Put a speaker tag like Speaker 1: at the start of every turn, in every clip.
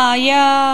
Speaker 1: ಶಿವಾಯ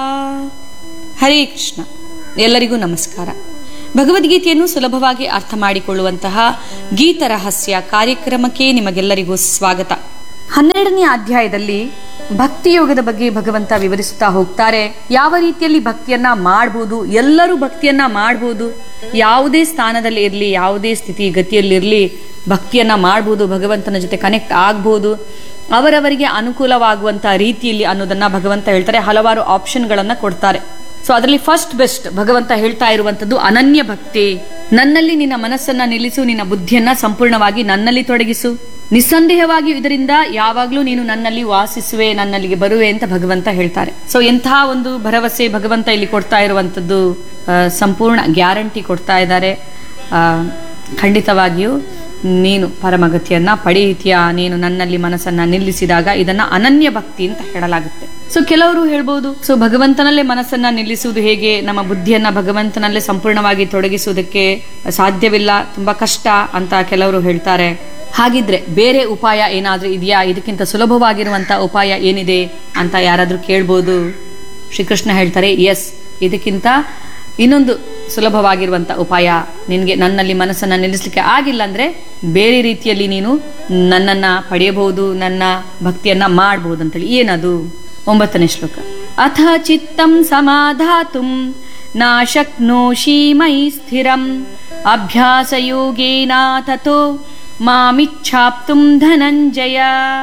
Speaker 1: ಹರೇ ಕೃಷ್ಣ ಎಲ್ಲರಿಗೂ ನಮಸ್ಕಾರ ಭಗವದ್ಗೀತೆಯನ್ನು ಸುಲಭವಾಗಿ ಅರ್ಥ ಮಾಡಿಕೊಳ್ಳುವಂತಹ ಗೀತ ರಹಸ್ಯ ಕಾರ್ಯಕ್ರಮಕ್ಕೆ ನಿಮಗೆಲ್ಲರಿಗೂ ಸ್ವಾಗತ ಹನ್ನೆರಡನೇ ಅಧ್ಯಾಯದಲ್ಲಿ ಭಕ್ತಿ ಯೋಗದ ಬಗ್ಗೆ ಭಗವಂತ ವಿವರಿಸುತ್ತಾ ಹೋಗ್ತಾರೆ ಯಾವ ರೀತಿಯಲ್ಲಿ ಭಕ್ತಿಯನ್ನ ಮಾಡಬಹುದು ಎಲ್ಲರೂ ಭಕ್ತಿಯನ್ನ ಮಾಡಬಹುದು ಯಾವುದೇ ಸ್ಥಾನದಲ್ಲಿ ಇರಲಿ ಯಾವುದೇ ಸ್ಥಿತಿ ಗತಿಯಲ್ಲಿರಲಿ ಭಕ್ತಿಯನ್ನ ಮಾಡಬಹುದು ಭಗವಂತನ ಜೊತೆ ಕನೆಕ್ಟ್ ಆಗ್ಬೋದು ಅವರವರಿಗೆ ಅನುಕೂಲವಾಗುವಂತ ರೀತಿಯಲ್ಲಿ ಅನ್ನೋದನ್ನ ಭಗವಂತ ಹೇಳ್ತಾರೆ ಹಲವಾರು ಆಪ್ಷನ್ಗಳನ್ನ ಕೊಡ್ತಾರೆ ಸೊ ಅದರಲ್ಲಿ ಫಸ್ಟ್ ಬೆಸ್ಟ್ ಭಗವಂತ ಹೇಳ್ತಾ ಇರುವಂತದ್ದು ಅನನ್ಯ ಭಕ್ತಿ ನನ್ನಲ್ಲಿ ನಿನ್ನ ಮನಸ್ಸನ್ನ ನಿಲ್ಲಿಸು ನಿನ್ನ ಬುದ್ಧಿಯನ್ನ ಸಂಪೂರ್ಣವಾಗಿ ನನ್ನಲ್ಲಿ ತೊಡಗಿಸು ನಿಸ್ಸಂದೇಹವಾಗಿ ಇದರಿಂದ ಯಾವಾಗ್ಲೂ ನೀನು ನನ್ನಲ್ಲಿ ವಾಸಿಸುವೆ ನನ್ನಲ್ಲಿಗೆ ಬರುವೆ ಅಂತ ಭಗವಂತ ಹೇಳ್ತಾರೆ ಸೊ ಎಂತಹ ಒಂದು ಭರವಸೆ ಭಗವಂತ ಇಲ್ಲಿ ಕೊಡ್ತಾ ಇರುವಂತದ್ದು ಆ, ಸಂಪೂರ್ಣ ಗ್ಯಾರಂಟಿ ಕೊಡ್ತಾ ಇದ್ದಾರೆ ಆ, ಖಂಡಿತವಾಗಿಯೂ ನೀನು ಪರಮಗತಿಯನ್ನ ಪಡೆಯುತ್ತೀಯಾ ನೀನು ನನ್ನಲ್ಲಿ ಮನಸ್ಸನ್ನ ನಿಲ್ಲಿಸಿದಾಗ ಇದನ್ನ ಅನನ್ಯ ಭಕ್ತಿ ಅಂತ ಹೇಳಲಾಗುತ್ತೆ ಸೊ ಕೆಲವರು ಹೇಳ್ಬೋದು ಸೊ ಭಗವಂತನಲ್ಲೇ ಮನಸ್ಸನ್ನ ನಿಲ್ಲಿಸುವುದು ಹೇಗೆ ನಮ್ಮ ಬುದ್ಧಿಯನ್ನ ಭಗವಂತನಲ್ಲೇ ಸಂಪೂರ್ಣವಾಗಿ ತೊಡಗಿಸುವುದಕ್ಕೆ ಸಾಧ್ಯವಿಲ್ಲ ತುಂಬಾ ಕಷ್ಟ ಅಂತ ಕೆಲವರು ಹೇಳ್ತಾರೆ ಹಾಗಿದ್ರೆ ಬೇರೆ ಉಪಾಯ ಏನಾದ್ರೂ ಇದೆಯಾ ಇದಕ್ಕಿಂತ ಸುಲಭವಾಗಿರುವಂತ ಉಪಾಯ ಏನಿದೆ ಅಂತ ಯಾರಾದ್ರೂ ಕೇಳ್ಬೋದು ಶ್ರೀಕೃಷ್ಣ ಹೇಳ್ತಾರೆ ಎಸ್ ಇದಕ್ಕಿಂತ ಇನ್ನೊಂದು ಸುಲಭವಾಗಿರುವಂತ ಉಪಾಯ ನಿನ್ಗೆ ನನ್ನಲ್ಲಿ ಮನಸ್ಸನ್ನ ನಿಲ್ಲಿಸ್ಲಿಕ್ಕೆ ಆಗಿಲ್ಲ ಅಂದ್ರೆ ಬೇರೆ ರೀತಿಯಲ್ಲಿ ನೀನು ನನ್ನನ್ನ ಪಡೆಯಬಹುದು ನನ್ನ ಭಕ್ತಿಯನ್ನ ಮಾಡಬಹುದು ಅಂತೇಳಿ ಏನದು ಒಂಬತ್ತನೇ ಶ್ಲೋಕ ಅಥ ಚಿತ್ತಂ ಸಮಾಧಾತುಂ ನಾ ಶಕ್ನೋಷಿ ಮೈ ಸ್ಥಿರಂ ಅಭ್ಯಾಸ ಯೋಗೇನ ತಥೋ ಮಾಮಿಚ್ಛಾಪ್ತುಂ ಧನಂಜಯ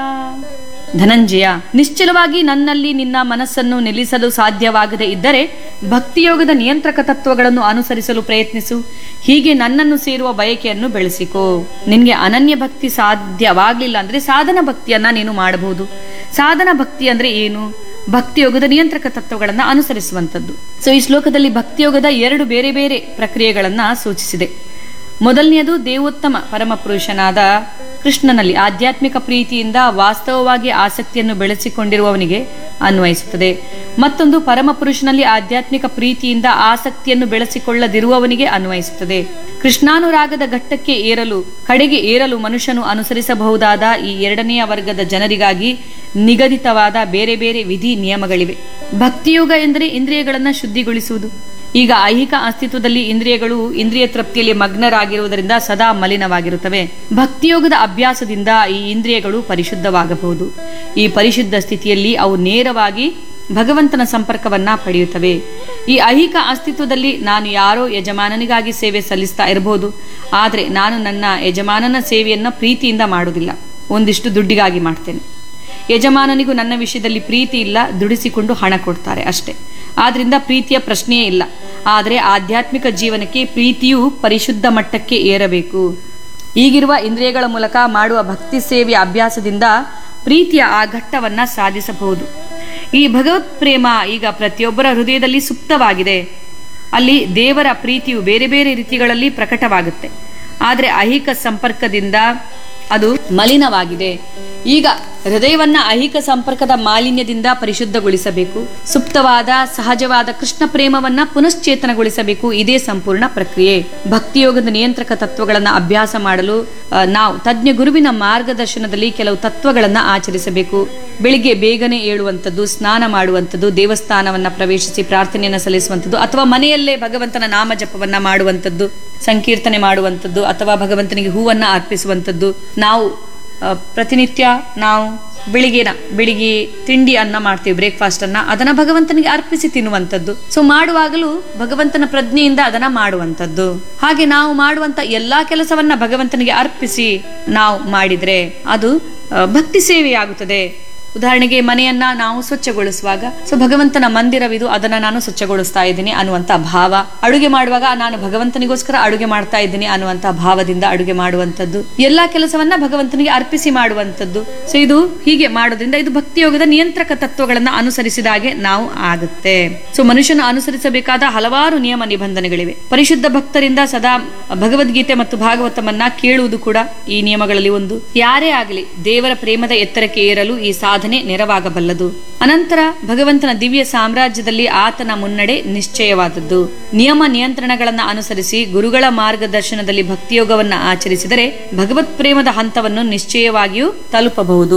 Speaker 1: ಧನಂಜಯ ನಿಶ್ಚಲವಾಗಿ ನನ್ನಲ್ಲಿ ನಿನ್ನ ಮನಸ್ಸನ್ನು ನಿಲ್ಲಿಸಲು ಸಾಧ್ಯವಾಗದೇ ಇದ್ದರೆ ಭಕ್ತಿಯೋಗದ ನಿಯಂತ್ರಕ ತತ್ವಗಳನ್ನು ಅನುಸರಿಸಲು ಪ್ರಯತ್ನಿಸು ಹೀಗೆ ನನ್ನನ್ನು ಸೇರುವ ಬಯಕೆಯನ್ನು ಬೆಳೆಸಿಕೋ ನಿನ್ಗೆ ಅನನ್ಯ ಭಕ್ತಿ ಸಾಧ್ಯವಾಗ್ಲಿಲ್ಲ ಅಂದ್ರೆ ಸಾಧನ ಭಕ್ತಿಯನ್ನ ನೀನು ಮಾಡಬಹುದು ಸಾಧನ ಭಕ್ತಿ ಅಂದ್ರೆ ಏನು ಭಕ್ತಿಯೋಗದ ನಿಯಂತ್ರಕ ತತ್ವಗಳನ್ನ ಅನುಸರಿಸುವಂತದ್ದು ಸೊ ಈ ಶ್ಲೋಕದಲ್ಲಿ ಭಕ್ತಿಯೋಗದ ಎರಡು ಬೇರೆ ಬೇರೆ ಪ್ರಕ್ರಿಯೆಗಳನ್ನ ಸೂಚಿಸಿದೆ ಮೊದಲನೆಯದು ದೇವೋತ್ತಮ ಪರಮಪುರುಷನಾದ ಕೃಷ್ಣನಲ್ಲಿ ಆಧ್ಯಾತ್ಮಿಕ ಪ್ರೀತಿಯಿಂದ ವಾಸ್ತವವಾಗಿ ಆಸಕ್ತಿಯನ್ನು ಬೆಳೆಸಿಕೊಂಡಿರುವವನಿಗೆ ಅನ್ವಯಿಸುತ್ತದೆ ಮತ್ತೊಂದು ಪರಮಪುರುಷನಲ್ಲಿ ಆಧ್ಯಾತ್ಮಿಕ ಪ್ರೀತಿಯಿಂದ ಆಸಕ್ತಿಯನ್ನು ಬೆಳೆಸಿಕೊಳ್ಳದಿರುವವನಿಗೆ ಅನ್ವಯಿಸುತ್ತದೆ ಕೃಷ್ಣಾನುರಾಗದ ಘಟ್ಟಕ್ಕೆ ಏರಲು ಕಡೆಗೆ ಏರಲು ಮನುಷ್ಯನು ಅನುಸರಿಸಬಹುದಾದ ಈ ಎರಡನೆಯ ವರ್ಗದ ಜನರಿಗಾಗಿ ನಿಗದಿತವಾದ ಬೇರೆ ಬೇರೆ ವಿಧಿ ನಿಯಮಗಳಿವೆ ಭಕ್ತಿಯೋಗ ಎಂದರೆ ಇಂದ್ರಿಯಗಳನ್ನ ಶುದ್ಧಿಗೊಳಿಸುವುದು ಈಗ ಐಹಿಕ ಅಸ್ತಿತ್ವದಲ್ಲಿ ಇಂದ್ರಿಯಗಳು ಇಂದ್ರಿಯ ತೃಪ್ತಿಯಲ್ಲಿ ಮಗ್ನರಾಗಿರುವುದರಿಂದ ಸದಾ ಮಲಿನವಾಗಿರುತ್ತವೆ ಭಕ್ತಿಯೋಗದ ಅಭ್ಯಾಸದಿಂದ ಈ ಇಂದ್ರಿಯಗಳು ಪರಿಶುದ್ಧವಾಗಬಹುದು ಈ ಪರಿಶುದ್ಧ ಸ್ಥಿತಿಯಲ್ಲಿ ಅವು ನೇರವಾಗಿ ಭಗವಂತನ ಸಂಪರ್ಕವನ್ನ ಪಡೆಯುತ್ತವೆ ಈ ಐಹಿಕ ಅಸ್ತಿತ್ವದಲ್ಲಿ ನಾನು ಯಾರೋ ಯಜಮಾನನಿಗಾಗಿ ಸೇವೆ ಸಲ್ಲಿಸ್ತಾ ಇರಬಹುದು ಆದರೆ ನಾನು ನನ್ನ ಯಜಮಾನನ ಸೇವೆಯನ್ನ ಪ್ರೀತಿಯಿಂದ ಮಾಡುವುದಿಲ್ಲ ಒಂದಿಷ್ಟು ದುಡ್ಡಿಗಾಗಿ ಮಾಡ್ತೇನೆ ಯಜಮಾನನಿಗೂ ನನ್ನ ವಿಷಯದಲ್ಲಿ ಪ್ರೀತಿ ಇಲ್ಲ ದುಡಿಸಿಕೊಂಡು ಹಣ ಕೊಡ್ತಾರೆ ಅಷ್ಟೇ ಆದ್ರಿಂದ ಪ್ರೀತಿಯ ಪ್ರಶ್ನೆಯೇ ಇಲ್ಲ ಆದರೆ ಆಧ್ಯಾತ್ಮಿಕ ಜೀವನಕ್ಕೆ ಪ್ರೀತಿಯು ಪರಿಶುದ್ಧ ಮಟ್ಟಕ್ಕೆ ಏರಬೇಕು ಈಗಿರುವ ಇಂದ್ರಿಯಗಳ ಮೂಲಕ ಮಾಡುವ ಭಕ್ತಿ ಸೇವೆಯ ಅಭ್ಯಾಸದಿಂದ ಪ್ರೀತಿಯ ಆ ಘಟ್ಟವನ್ನ ಸಾಧಿಸಬಹುದು ಈ ಭಗವತ್ ಪ್ರೇಮ ಈಗ ಪ್ರತಿಯೊಬ್ಬರ ಹೃದಯದಲ್ಲಿ ಸುಪ್ತವಾಗಿದೆ ಅಲ್ಲಿ ದೇವರ ಪ್ರೀತಿಯು ಬೇರೆ ಬೇರೆ ರೀತಿಗಳಲ್ಲಿ ಪ್ರಕಟವಾಗುತ್ತೆ ಆದರೆ ಐಹಿಕ ಸಂಪರ್ಕದಿಂದ ಅದು ಮಲಿನವಾಗಿದೆ ಈಗ ಹೃದಯವನ್ನ ಐಹಿಕ ಸಂಪರ್ಕದ ಮಾಲಿನ್ಯದಿಂದ ಪರಿಶುದ್ಧಗೊಳಿಸಬೇಕು ಸುಪ್ತವಾದ ಸಹಜವಾದ ಕೃಷ್ಣ ಪ್ರೇಮವನ್ನ ಪುನಶ್ಚೇತನಗೊಳಿಸಬೇಕು ಇದೇ ಸಂಪೂರ್ಣ ಪ್ರಕ್ರಿಯೆ ಭಕ್ತಿಯೋಗದ ನಿಯಂತ್ರಕ ತತ್ವಗಳನ್ನ ಅಭ್ಯಾಸ ಮಾಡಲು ಆ, ನಾವು ತಜ್ಞ ಗುರುವಿನ ಮಾರ್ಗದರ್ಶನದಲ್ಲಿ ಕೆಲವು ತತ್ವಗಳನ್ನ ಆಚರಿಸಬೇಕು ಬೆಳಿಗ್ಗೆ ಬೇಗನೆ ಏಳುವಂಥದ್ದು ಸ್ನಾನ ಮಾಡುವಂಥದ್ದು ದೇವಸ್ಥಾನವನ್ನ ಪ್ರವೇಶಿಸಿ ಪ್ರಾರ್ಥನೆಯನ್ನ ಸಲ್ಲಿಸುವಂಥದ್ದು ಅಥವಾ ಮನೆಯಲ್ಲೇ ಭಗವಂತನ ನಾಮ ಜಪವನ್ನ ಮಾಡುವಂಥದ್ದು ಸಂಕೀರ್ತನೆ ಮಾಡುವಂಥದ್ದು ಅಥವಾ ಭಗವಂತನಿಗೆ ಹೂವನ್ನ ಅರ್ಪಿಸುವಂಥದ್ದು ನಾವು ಆ, ಪ್ರತಿನಿತ್ಯ ನಾವು ಬೆಳಿಗ್ಗೆನ ಬೆಳಿಗ್ಗೆ ತಿಂಡಿ ಅನ್ನ ಮಾಡ್ತೀವಿ ಬ್ರೇಕ್ಫಾಸ್ಟ್ ಅನ್ನ ಅದನ್ನ ಭಗವಂತನಿಗೆ ಅರ್ಪಿಸಿ ತಿನ್ನುವಂಥದ್ದು ಸೊ ಮಾಡುವಾಗಲೂ ಭಗವಂತನ ಪ್ರಜ್ಞೆಯಿಂದ ಅದನ್ನ ಮಾಡುವಂಥದ್ದು ಹಾಗೆ ನಾವು ಮಾಡುವಂತ ಎಲ್ಲಾ ಕೆಲಸವನ್ನ ಭಗವಂತನಿಗೆ ಅರ್ಪಿಸಿ ನಾವು ಮಾಡಿದ್ರೆ ಅದು ಆ, ಭಕ್ತಿ ಸೇವೆಯಾಗುತ್ತದೆ ಉದಾಹರಣೆಗೆ ಮನೆಯನ್ನ ನಾವು ಸ್ವಚ್ಛಗೊಳಿಸುವಾಗ ಸೊ ಭಗವಂತನ ಮಂದಿರವಿದು ಅದನ್ನ ನಾನು ಸ್ವಚ್ಛಗೊಳಿಸ್ತಾ ಇದ್ದೀನಿ ಅನ್ನುವಂತ ಭಾವ ಅಡುಗೆ ಮಾಡುವಾಗ ನಾನು ಭಗವಂತನಿಗೋಸ್ಕರ ಅಡುಗೆ ಮಾಡ್ತಾ ಇದ್ದೀನಿ ಅನ್ನುವಂತ ಭಾವದಿಂದ ಅಡುಗೆ ಮಾಡುವಂತದ್ದು ಎಲ್ಲಾ ಕೆಲಸವನ್ನ ಭಗವಂತನಿಗೆ ಅರ್ಪಿಸಿ ಮಾಡುವಂತದ್ದು ಸೊ ಇದು ಹೀಗೆ ಮಾಡೋದ್ರಿಂದ ಇದು ಭಕ್ತಿಯೋಗದ ನಿಯಂತ್ರಕ ತತ್ವಗಳನ್ನ ಅನುಸರಿಸಿದಾಗೆ ನಾವು ಆಗುತ್ತೆ ಸೊ ಮನುಷ್ಯನು ಅನುಸರಿಸಬೇಕಾದ ಹಲವಾರು ನಿಯಮ ನಿಬಂಧನೆಗಳಿವೆ ಪರಿಶುದ್ಧ ಭಕ್ತರಿಂದ ಸದಾ ಭಗವದ್ಗೀತೆ ಮತ್ತು ಭಾಗವತಮನ್ನ ಕೇಳುವುದು ಕೂಡ ಈ ನಿಯಮಗಳಲ್ಲಿ ಒಂದು ಯಾರೇ ಆಗಲಿ ದೇವರ ಪ್ರೇಮದ ಎತ್ತರಕ್ಕೆ ಏರಲು ಈ ಸಾಧನೆ ನೆರವಾಗಬಲ್ಲದು ಅನಂತರ ಭಗವಂತನ ದಿವ್ಯ ಸಾಮ್ರಾಜ್ಯದಲ್ಲಿ ಆತನ ಮುನ್ನಡೆ ನಿಶ್ಚಯವಾದದ್ದು ನಿಯಮ ನಿಯಂತ್ರಣಗಳನ್ನ ಅನುಸರಿಸಿ ಗುರುಗಳ ಮಾರ್ಗದರ್ಶನದಲ್ಲಿ ಭಕ್ತಿಯೋಗವನ್ನ ಆಚರಿಸಿದರೆ ಭಗವತ್ ಪ್ರೇಮದ ಹಂತವನ್ನು ನಿಶ್ಚಯವಾಗಿಯೂ ತಲುಪಬಹುದು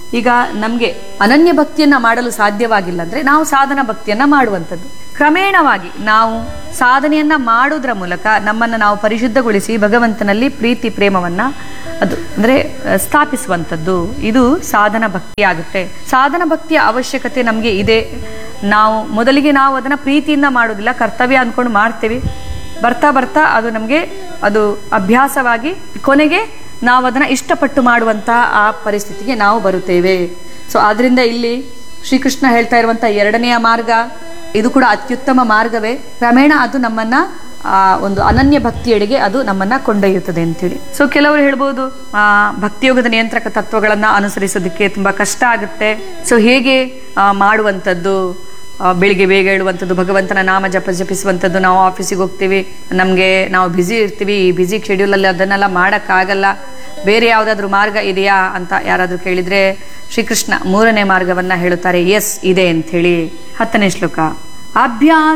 Speaker 1: ಈಗ ನಮಗೆ ಅನನ್ಯ ಭಕ್ತಿಯನ್ನ ಮಾಡಲು ಸಾಧ್ಯವಾಗಿಲ್ಲ ಅಂದ್ರೆ ನಾವು ಸಾಧನ ಭಕ್ತಿಯನ್ನ ಮಾಡುವಂಥದ್ದು ಕ್ರಮೇಣವಾಗಿ ನಾವು ಸಾಧನೆಯನ್ನ ಮಾಡೋದ್ರ ಮೂಲಕ ನಮ್ಮನ್ನು ನಾವು ಪರಿಶುದ್ಧಗೊಳಿಸಿ ಭಗವಂತನಲ್ಲಿ ಪ್ರೀತಿ ಪ್ರೇಮವನ್ನ ಅದು ಅಂದ್ರೆ ಅಹ್, ಸ್ಥಾಪಿಸುವಂಥದ್ದು ಇದು ಸಾಧನ ಭಕ್ತಿ ಆಗುತ್ತೆ ಸಾಧನ ಭಕ್ತಿಯ ಅವಶ್ಯಕತೆ ನಮಗೆ ಇದೆ ನಾವು ಮೊದಲಿಗೆ ನಾವು ಅದನ್ನ ಪ್ರೀತಿಯಿಂದ ಮಾಡೋದಿಲ್ಲ ಕರ್ತವ್ಯ ಅಂದ್ಕೊಂಡು ಮಾಡ್ತೇವೆ ಬರ್ತಾ ಬರ್ತಾ ಅದು ನಮಗೆ ಅದು ಅಭ್ಯಾಸವಾಗಿ ಕೊನೆಗೆ ನಾವು ಅದನ್ನ ಇಷ್ಟಪಟ್ಟು ಮಾಡುವಂತಹ ಆ ಪರಿಸ್ಥಿತಿಗೆ ನಾವು ಬರುತ್ತೇವೆ ಸೊ ಆದ್ರಿಂದ ಇಲ್ಲಿ ಶ್ರೀಕೃಷ್ಣ ಹೇಳ್ತಾ ಇರುವಂತ ಎರಡನೆಯ ಮಾರ್ಗ ಇದು ಕೂಡ ಅತ್ಯುತ್ತಮ ಮಾರ್ಗವೇ ಕ್ರಮೇಣ ಅದು ನಮ್ಮನ್ನ ಆ ಒಂದು ಅನನ್ಯ ಭಕ್ತಿಯೆಡೆಗೆ ಅದು ನಮ್ಮನ್ನ ಕೊಂಡೊಯ್ಯುತ್ತದೆ ಅಂತೇಳಿ ಸೊ ಕೆಲವರು ಹೇಳ್ಬೋದು ಆ ಭಕ್ತಿಯೋಗದ ನಿಯಂತ್ರಕ ತತ್ವಗಳನ್ನ ಅನುಸರಿಸೋದಕ್ಕೆ ತುಂಬಾ ಕಷ್ಟ ಆಗುತ್ತೆ ಸೊ ಹೇಗೆ ಆ, ಮಾಡುವಂಥದ್ದು ಆ, ಬೆಳಿಗ್ಗೆ ಬೇಗ ಹೇಳುವಂಥದ್ದು ಭಗವಂತನ ನಾಮ ಜಪ ಜಪಿಸುವಂಥದ್ದು ನಾವು ಆಫೀಸಿಗೆ ಹೋಗ್ತೀವಿ ನಮಗೆ ನಾವು ಬ್ಯುಸಿ ಇರ್ತೀವಿ ಈ ಬ್ಯುಸಿ ಶೆಡ್ಯೂಲಲ್ಲಿ ಅದನ್ನೆಲ್ಲ ಮಾಡೋಕ್ಕಾಗಲ್ಲ ಬೇರೆ ಯಾವುದಾದ್ರೂ ಮಾರ್ಗ ಇದೆಯಾ ಅಂತ ಯಾರಾದರೂ ಕೇಳಿದರೆ ಶ್ರೀಕೃಷ್ಣ ಮೂರನೇ ಮಾರ್ಗವನ್ನ ಹೇಳುತ್ತಾರೆ ಎಸ್ ಇದೆ ಅಂಥೇಳಿ ಹತ್ತನೇ ಶ್ಲೋಕ ಅಭ್ಯಾಸ